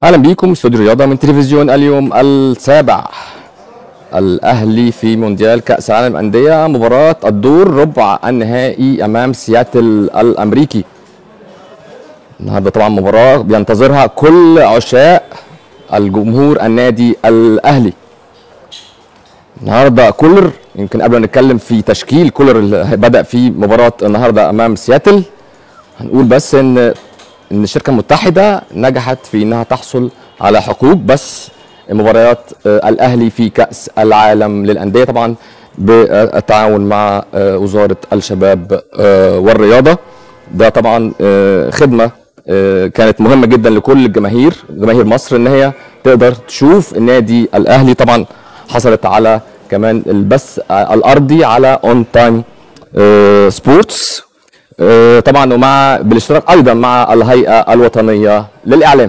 اهلا بيكم استوديو رياضه من تلفزيون اليوم السابع الاهلي في مونديال كاس العالم الانديه مباراه الدور ربع النهائي امام سياتل الامريكي النهارده طبعا مباراه بينتظرها كل عشاق الجمهور النادي الاهلي النهارده كولر يمكن قبل ما نتكلم في تشكيل كولر اللي بدا في مباراه النهارده امام سياتل هنقول بس ان ان الشركه المتحده نجحت في انها تحصل على حقوق بس مباريات آه، الاهلي في كاس العالم للانديه طبعا بالتعاون مع آه، وزاره الشباب آه، والرياضه ده طبعا آه، خدمه آه، كانت مهمه جدا لكل الجماهير جماهير مصر ان هي تقدر تشوف النادي الاهلي طبعا حصلت على كمان البث آه، الارضي على اون تايم سبورتس آه، طبعا ومع بالاشتراك ايضا مع الهيئه الوطنيه للاعلام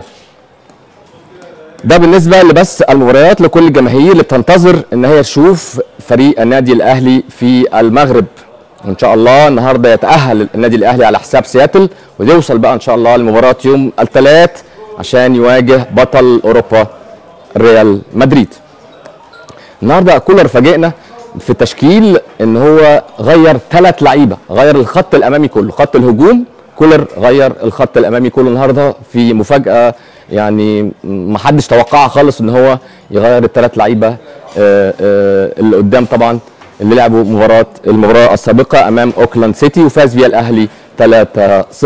ده بالنسبه لبس المباريات لكل الجماهير اللي بتنتظر ان هي تشوف فريق النادي الاهلي في المغرب وان شاء الله النهارده يتاهل النادي الاهلي على حساب سياتل ويوصل بقى ان شاء الله لمباراه يوم الثلاث عشان يواجه بطل اوروبا ريال مدريد النهارده كولر فاجئنا في التشكيل ان هو غير ثلاث لعيبه غير الخط الامامي كله خط الهجوم كولر غير الخط الامامي كله النهارده في مفاجاه يعني ما حدش توقعها خالص ان هو يغير الثلاث لعيبه آه، آه، اللي قدام طبعا اللي لعبوا مباراه المباراه السابقه امام اوكلاند سيتي وفاز بيها الاهلي 3-0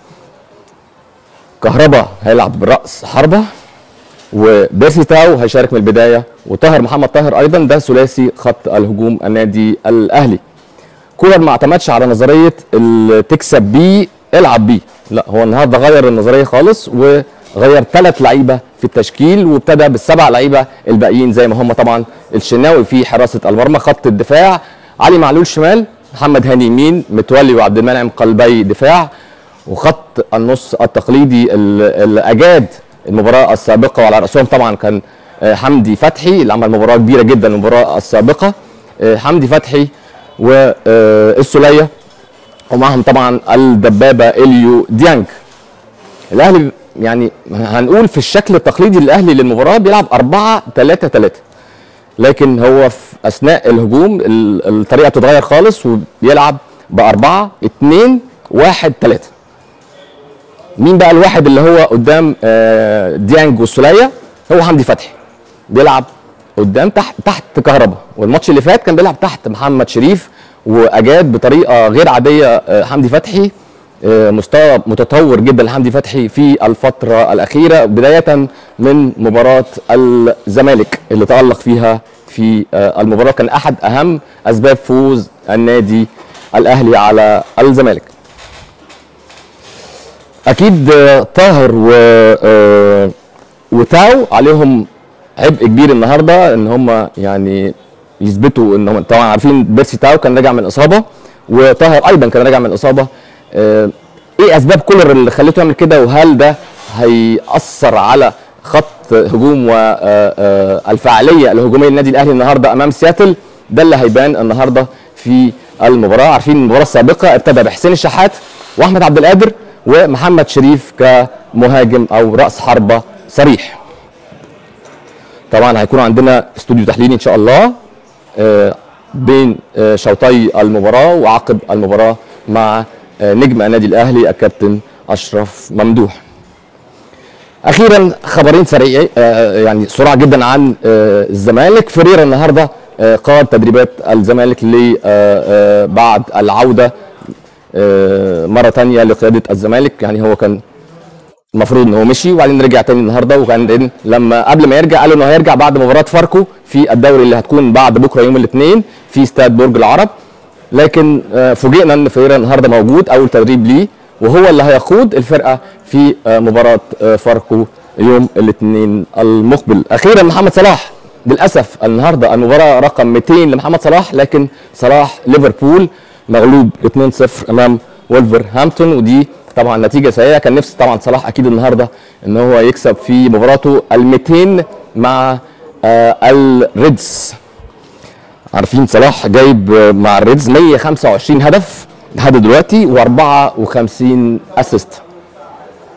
كهربا هيلعب براس حربه وبيرسي تاو هيشارك من البدايه وطاهر محمد طاهر ايضا ده ثلاثي خط الهجوم النادي الاهلي كولر ما اعتمدش على نظريه ال- تكسب بيه العب بيه لا هو النهارده غير النظريه خالص وغير ثلاث لعيبه في التشكيل وابتدى بالسبع لعيبه الباقيين زي ما هم طبعا الشناوي في حراسه المرمى خط الدفاع علي معلول شمال محمد هاني يمين متولي وعبد المنعم قلبي دفاع وخط النص التقليدي ال- اللي اجاد المباراه السابقه وعلى راسهم طبعا كان آه، حمدي فتحي اللي عمل مباراه كبيره جدا المباراه السابقه آه، حمدي فتحي والسوليه ومعهم طبعا الدبابه اليو ديانج الاهلي يعني هنقول في الشكل التقليدي للاهلي للمباراه بيلعب 4 3 3 لكن هو في اثناء الهجوم ال- الطريقه بتتغير خالص وبيلعب ب 4 2 1 3 مين بقى الواحد اللي هو قدام آه، ديانج والسوليه هو حمدي فتحي بيلعب قدام تحت تحت كهربا والماتش اللي فات كان بيلعب تحت محمد شريف واجاد بطريقه غير عاديه آه، حمدي فتحي آه، مستوى متطور جدا لحمدي فتحي في الفتره الاخيره بدايه من مباراه الزمالك اللي تالق فيها في آه، المباراه كان احد اهم اسباب فوز النادي الاهلي على الزمالك اكيد آه، طاهر و آه، وتاو عليهم عبء كبير النهارده ان هم يعني يثبتوا ان هم طبعا عارفين بيرسي تاو كان راجع من اصابه وطاهر ايضا كان راجع من اصابه آه، ايه اسباب كولر اللي خليته يعمل كده وهل ده هيأثر على خط هجوم والفاعليه الهجوميه للنادي الاهلي النهارده امام سياتل ده اللي هيبان النهارده في المباراه عارفين المباراه السابقه ابتدى بحسين الشحات واحمد عبد القادر ومحمد شريف كمهاجم او راس حربه صريح طبعا هيكون عندنا استوديو تحليلي ان شاء الله آه، بين آه، شوطي المباراه وعقب المباراه مع آه، نجم النادي الاهلي الكابتن اشرف ممدوح اخيرا خبرين سريع آه، يعني سرعه جدا عن آه، الزمالك فريرا النهارده آه، قاد تدريبات الزمالك ل آه، آه، بعد العوده آه، مره تانية لقياده الزمالك يعني هو كان المفروض ان هو مشي وبعدين رجع تاني النهارده وكان لما قبل ما يرجع قالوا انه هيرجع بعد مباراه فاركو في الدوري اللي هتكون بعد بكره يوم الاثنين في استاد برج العرب لكن آه، فوجئنا ان فيرا النهارده موجود اول تدريب ليه وهو اللي هيقود الفرقه في آه، مباراه آه، فاركو يوم الاثنين المقبل اخيرا محمد صلاح للاسف النهارده المباراه رقم 200 لمحمد صلاح لكن صلاح ليفربول مغلوب 2-0 امام ولفرهامبتون ودي طبعا نتيجه سيئه كان نفسي طبعا صلاح اكيد النهارده ان هو يكسب في مباراته ال 200 مع آه الريدز عارفين صلاح جايب آه، مع الريدز 125 هدف لحد دلوقتي و54 اسيست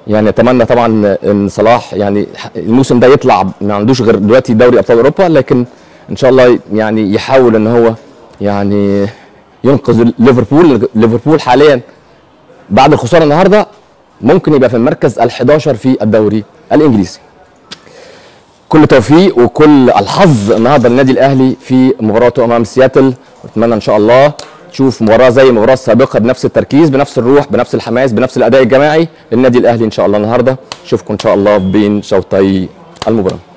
يعني اتمنى طبعا ان صلاح يعني الموسم ده يطلع ما عندوش غير دلوقتي دوري ابطال اوروبا لكن ان شاء الله يعني يحاول ان هو يعني ينقذ ليفربول ليفربول حاليا بعد الخساره النهارده ممكن يبقى في المركز ال11 في الدوري الانجليزي كل توفيق وكل الحظ النهارده للنادي الاهلي في مباراته امام سياتل واتمنى ان شاء الله تشوف مباراه زي المباراه السابقه بنفس التركيز بنفس الروح بنفس الحماس بنفس الاداء الجماعي للنادي الاهلي ان شاء الله النهارده اشوفكم ان شاء الله بين شوطي المباراه